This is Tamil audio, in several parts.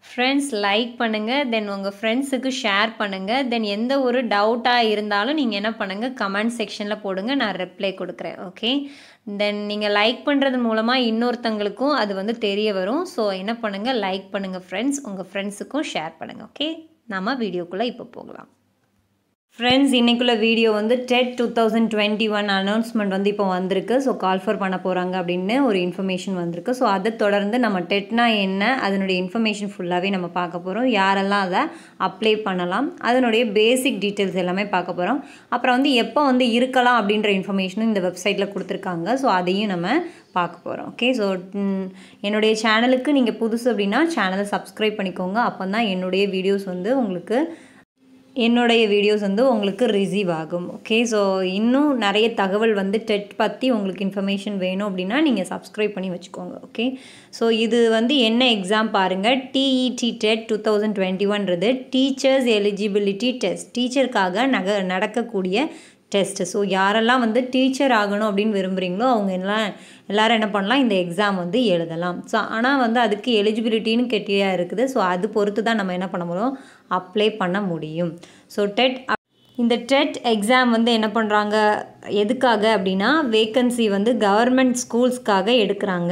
ஃப்ரெண்ட்ஸ் லைக் பண்ணுங்கள் தென் உங்கள் ஃப்ரெண்ட்ஸுக்கு ஷேர் பண்ணுங்கள் தென் எந்த ஒரு டவுட்டாக இருந்தாலும் நீங்கள் என்ன பண்ணுங்கள் கமெண்ட் செக்ஷனில் போடுங்க நான் ரிப்ளை கொடுக்குறேன் ஓகே தென் நீங்கள் லைக் பண்ணுறது மூலமாக இன்னொருத்தங்களுக்கும் அது வந்து தெரிய வரும் ஸோ என்ன பண்ணுங்கள் லைக் பண்ணுங்கள் ஃப்ரெண்ட்ஸ் உங்கள் ஃப்ரெண்ட்ஸுக்கும் ஷேர் பண்ணுங்கள் ஓகே நம்ம வீடியோக்குள்ளே இப்போ போகலாம் ஃப்ரெண்ட்ஸ் இன்றைக்குள்ள வீடியோ வந்து dead two thousand twenty one announcement வந்து இப்போ வந்திருக்கு ஸோ கால்ஃபர் பண்ண போகிறாங்க அப்படின்னு ஒரு இன்ஃபர்மேஷன் வந்திருக்கு ஸோ அதை தொடர்ந்து நம்ம டெட்னா என்ன அதனுடைய இன்ஃபர்மேஷன் ஃபுல்லாகவே நம்ம பார்க்க போகிறோம் யாரெல்லாம் அதை அப்ளை பண்ணலாம் அதனுடைய பேசிக் டீட்டெயில்ஸ் எல்லாமே பார்க்க போகிறோம் அப்புறம் வந்து எப்போ வந்து இருக்கலாம் அப்படின்ற இன்ஃபர்மேஷனும் இந்த வெப்சைட்டில் கொடுத்துருக்காங்க ஸோ அதையும் நம்ம பார்க்க போகிறோம் ஓகே ஸோ என்னுடைய சேனலுக்கு நீங்கள் புதுசு அப்படின்னா சேனலை சப்ஸ்கிரைப் பண்ணிக்கோங்க அப்போ தான் என்னுடைய வீடியோஸ் வந்து உங்களுக்கு என்னுடைய வீடியோஸ் வந்து உங்களுக்கு ரிசீவ் ஆகும் ஓகே ஸோ இன்னும் நிறைய தகவல் வந்து டெட் பற்றி உங்களுக்கு இன்ஃபர்மேஷன் வேணும் அப்படின்னா நீங்கள் சப்ஸ்கிரைப் பண்ணி வச்சுக்கோங்க ஓகே ஸோ இது வந்து என்ன எக்ஸாம் பாருங்கள் TET dead two thousand twenty ஒன்றது teachers eligibility test டீச்சருக்காக நக நடக்கக்கூடிய டெஸ்ட்டு ஸோ யாரெல்லாம் வந்து டீச்சர் ஆகணும் அப்படின்னு விரும்புகிறீங்களோ அவங்க எல்லாம் எல்லோரும் என்ன பண்ணலாம் இந்த எக்ஸாம் வந்து எழுதலாம் ஸோ ஆனால் வந்து அதுக்கு எலிஜிபிலிட்டின்னு கெட்டியாக இருக்குது ஸோ அது பொறுத்து தான் நம்ம என்ன பண்ண முடியும் அப்ளை பண்ண முடியும் ஸோ டெட் இந்த டெட் எக்ஸாம் வந்து என்ன பண்ணுறாங்க எதுக்காக அப்படின்னா வேக்கன்சி வந்து கவர்மெண்ட் ஸ்கூல்ஸ்க்காக எடுக்கிறாங்க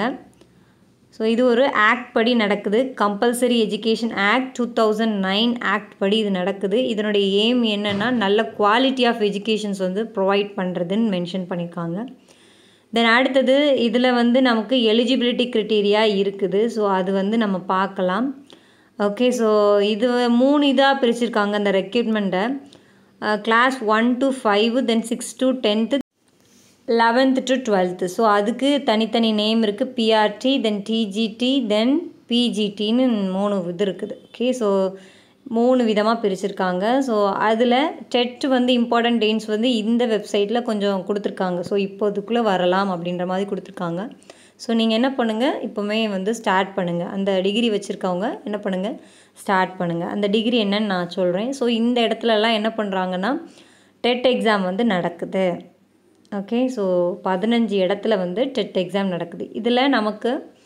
ஸோ இது ஒரு ஆக்ட் படி நடக்குது compulsory education act two thousand nine act படி இது நடக்குது இதனுடைய எய்ம் என்னென்னா நல்ல குவாலிட்டி ஆஃப் எஜுகேஷன்ஸ் வந்து ப்ரொவைட் பண்ணுறதுன்னு மென்ஷன் பண்ணியிருக்காங்க தென் அடுத்தது இதில் வந்து நமக்கு எலிஜிபிலிட்டி க்ரிட்டீரியா இருக்குது ஸோ அது வந்து நம்ம பார்க்கலாம் ஓகே ஸோ இது மூணு இதாக பிரிச்சிருக்காங்க அந்த ரெக்யூட்மெண்ட்டை class one to five then six to tenth eleventh to twelfth so அதுக்கு தனித்தனி நேம் இருக்குது பிஆர்டி தென் டிஜிடி தென் பிஜிடின்னு மூணு இது இருக்குது ஓகே ஸோ மூணு விதமாக பிரிச்சிருக்காங்க ஸோ அதில் டெட் வந்து இம்பார்ட்டன்ட் டேட்ஸ் வந்து இந்த வெப்சைட்டில் கொஞ்சம் கொடுத்துருக்காங்க ஸோ இப்போதுக்குள்ளே வரலாம் அப்படின்ற மாதிரி கொடுத்துருக்காங்க ஸோ நீங்கள் என்ன பண்ணுங்கள் இப்போவுமே வந்து ஸ்டார்ட் பண்ணுங்கள் அந்த டிகிரி வச்சுருக்கவங்க என்ன பண்ணுங்கள் ஸ்டார்ட் பண்ணுங்கள் அந்த டிகிரி என்னன்னு நான் சொல்கிறேன் ஸோ இந்த இடத்துலலாம் என்ன பண்ணுறாங்கன்னா டெட் எக்ஸாம் வந்து நடக்குது ஓகே ஸோ பதினஞ்சு இடத்துல வந்து டெட் எக்ஸாம் நடக்குது இதில் நமக்கு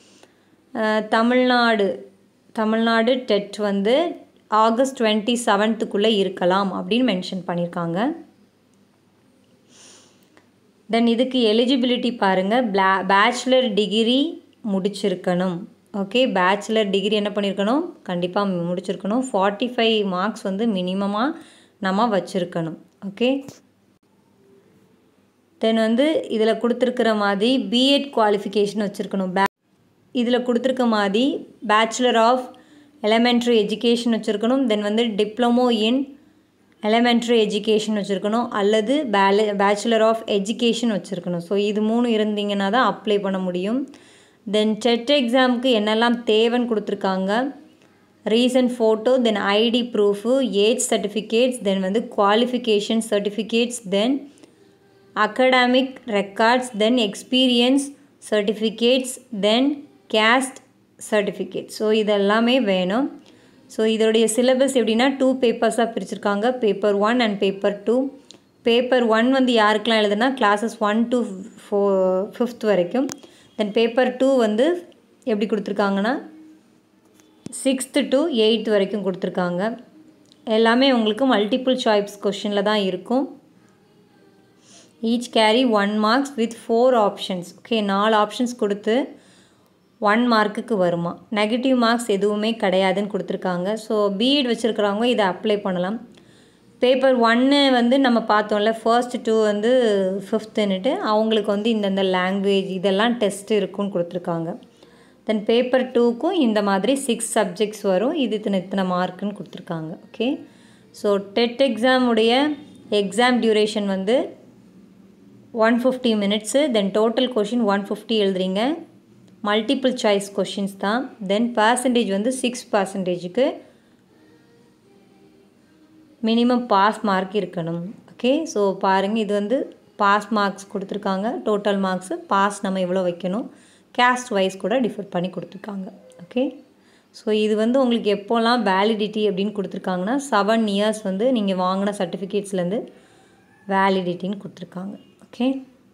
தமிழ்நாடு தமிழ்நாடு டெட் வந்து ஆகஸ்ட் டுவெண்ட்டி செவன்த்துக்குள்ளே இருக்கலாம் அப்படின்னு மென்ஷன் பண்ணியிருக்காங்க தென் இதுக்கு எலிஜிபிலிட்டி பாருங்கள் பிளா பேச்சுலர் டிகிரி முடிச்சிருக்கணும் ஓகே பேச்சுலர் டிகிரி என்ன பண்ணியிருக்கணும் கண்டிப்பாக முடிச்சிருக்கணும் ஃபார்ட்டி ஃபைவ் மார்க்ஸ் வந்து மினிமமாக நம்ம வச்சுருக்கணும் ஓகே தென் வந்து இதில் கொடுத்துருக்கிற மாதிரி பிஎட் குவாலிஃபிகேஷன் வச்சுருக்கணும் பே இதில் கொடுத்துருக்க மாதிரி பேச்சுலர் ஆஃப் எலமெண்ட்ரி எஜுகேஷன் வச்சுருக்கணும் தென் வந்து டிப்ளமோ இன் எலமெண்ட்ரி எஜுகேஷன் வச்சுருக்கணும் அல்லது பேல பேச்சுலர் ஆஃப் எஜுகேஷன் வச்சுருக்கணும் ஸோ இது மூணு இருந்தீங்கன்னா தான் அப்ளை பண்ண முடியும் தென் டெட் எக்ஸாமுக்கு என்னெல்லாம் தேவைன்னு கொடுத்துருக்காங்க ரீசன்ட் ஃபோட்டோ தென் ஐடி ப்ரூஃபு ஏஜ் சர்டிஃபிகேட்ஸ் தென் வந்து குவாலிஃபிகேஷன் சர்டிஃபிகேட்ஸ் தென் அகடாமிக் ரெக்கார்ட்ஸ் தென் எக்ஸ்பீரியன்ஸ் சர்டிஃபிகேட்ஸ் தென் கேஸ்ட் சர்டிஃபிகேட் ஸோ இதெல்லாமே வேணும் ஸோ இதோடைய சிலபஸ் எப்படின்னா டூ பேப்பர்ஸாக பிரிச்சிருக்காங்க paper one and paper two paper one வந்து யாருக்கெல்லாம் எழுதுனா கிளாஸஸ் ஒன் டு ஃபோ ஃபிஃப்த் வரைக்கும் தென் பேப்பர் டூ வந்து எப்படி கொடுத்துருக்காங்கன்னா சிக்ஸ்த்து டு எயித்து வரைக்கும் கொடுத்துருக்காங்க எல்லாமே உங்களுக்கு மல்டிப்புள் சாய்ஸ் கொஷினில் தான் இருக்கும் each carry one marks with four options okay நாலு ஆப்ஷன்ஸ் கொடுத்து ஒன் மார்க்குக்கு வருமா நெகட்டிவ் மார்க்ஸ் எதுவுமே கிடையாதுன்னு கொடுத்துருக்காங்க ஸோ பிஎட் வச்சுருக்கிறவங்க இதை அப்ளை பண்ணலாம் பேப்பர் ஒன்று வந்து நம்ம பார்த்தோம்ல ஃபர்ஸ்ட் டூ வந்து ஃபிஃப்த்துன்னுட்டு அவங்களுக்கு வந்து இந்தந்த லாங்குவேஜ் இதெல்லாம் டெஸ்ட் இருக்குன்னு கொடுத்துருக்காங்க தென் பேப்பர் டூக்கும் இந்த மாதிரி சிக்ஸ் சப்ஜெக்ட்ஸ் வரும் இது இத்தனை இத்தனை மார்க்குன்னு கொடுத்துருக்காங்க okay so dead எக்ஸாமுடைய exam duration வந்து ஒன் ஃபிஃப்டி மினிட்ஸு தென் டோட்டல் கொஷின் ஒன் ஃபிஃப்டி எழுதுறீங்க மல்டிபிள் சாய்ஸ் கொஷின்ஸ் தான் தென் பர்சன்டேஜ் வந்து சிக்ஸ் பர்சன்டேஜுக்கு மினிமம் பாஸ் மார்க் இருக்கணும் ஓகே ஸோ பாருங்கள் இது வந்து பாஸ் மார்க்ஸ் கொடுத்துருக்காங்க டோட்டல் மார்க்ஸு பாஸ் நம்ம எவ்வளோ வைக்கணும் கேஸ்ட் வைஸ் கூட டிஃபர் பண்ணி கொடுத்துருக்காங்க ஓகே ஸோ இது வந்து உங்களுக்கு எப்போல்லாம் வேலிடிட்டி அப்படின்னு கொடுத்துருக்காங்கன்னா செவன் இயர்ஸ் வந்து நீங்கள் வாங்கின சர்டிஃபிகேட்ஸ்லேருந்து வேலிடிட்டின்னு கொடுத்துருக்காங்க ஓகே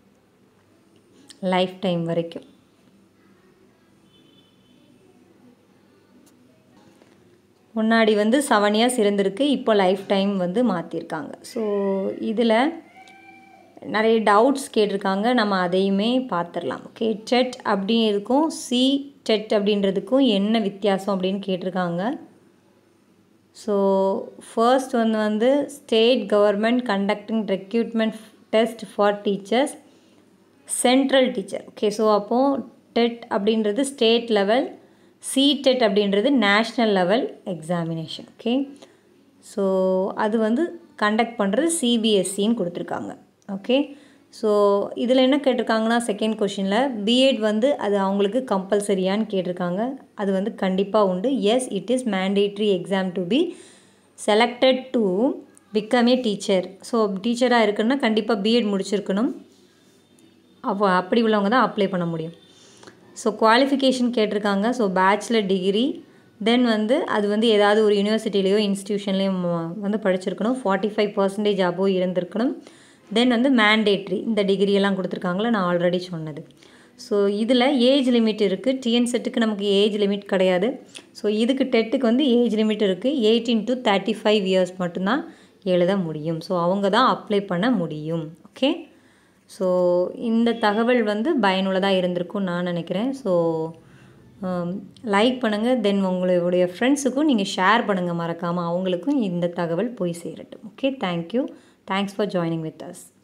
லைஃப் டைம் வரைக்கும் முன்னாடி வந்து செவன் இயர்ஸ் இருந்திருக்கு இப்போ லைஃப் டைம் வந்து மாற்றிருக்காங்க ஸோ இதில் நிறைய டவுட்ஸ் கேட்டிருக்காங்க நம்ம அதையுமே பார்த்துடலாம் ஓகே டெட் அப்படி இருக்கும் சி டெட் அப்படின்றதுக்கும் என்ன வித்தியாசம் அப்படின்னு கேட்டிருக்காங்க ஸோ ஃபர்ஸ்ட் வந்து வந்து state government conducting recruitment test for teachers central teacher okay so அப்போது டெட் அப்படின்றது ஸ்டேட் லெவல் சி டெட் அப்படின்றது national level examination okay so அது வந்து கண்டக்ட் பண்ணுறது சிபிஎஸ்சின்னு கொடுத்துருக்காங்க ஓகே ஸோ இதில் என்ன கேட்டிருக்காங்கன்னா செகண்ட் கொஷினில் பிஎட் வந்து அது அவங்களுக்கு கம்பல்சரியான்னு கேட்டிருக்காங்க அது வந்து கண்டிப்பாக உண்டு S it is mandatory exam to be selected to become a teacher so டீச்சராக இருக்குன்னா கண்டிப்பாக பிஎட் முடிச்சிருக்கணும் அப்போ அப்படி உள்ளவங்க தான் அப்ளை பண்ண முடியும் ஸோ குவாலிஃபிகேஷன் கேட்டிருக்காங்க ஸோ பேச்சுலர் டிகிரி தென் வந்து அது வந்து ஏதாவது ஒரு யூனிவர்சிட்டிலேயோ இன்ஸ்டியூஷன்லேயோ வந்து படிச்சிருக்கணும் ஃபார்ட்டி ஃபைவ் பர்சன்டேஜ் அபோவ் இருந்திருக்கணும் தென் வந்து மேண்டேட்ரி இந்த டிகிரியெல்லாம் கொடுத்துருக்காங்களே நான் ஆல்ரெடி சொன்னது ஸோ இதில் ஏஜ் லிமிட் இருக்குது டிஎன் செட்டுக்கு நமக்கு ஏஜ் லிமிட் கிடையாது ஸோ இதுக்கு டெட்டுக்கு வந்து ஏஜ் லிமிட் இருக்குது eighteen to thirty five years மட்டும்தான் எழுத முடியும் ஸோ அவங்க தான் அப்ளை பண்ண முடியும் ஓகே ஸோ இந்த தகவல் வந்து பயனுள்ளதாக இருந்திருக்கும் நான் நினைக்கிறேன் ஸோ லைக் பண்ணுங்கள் தென் உங்களுடைய ஃப்ரெண்ட்ஸுக்கும் நீங்கள் ஷேர் பண்ணுங்கள் மறக்காமல் அவங்களுக்கும் இந்த தகவல் போய் சேரட்டும் okay thank you thanks for joining with as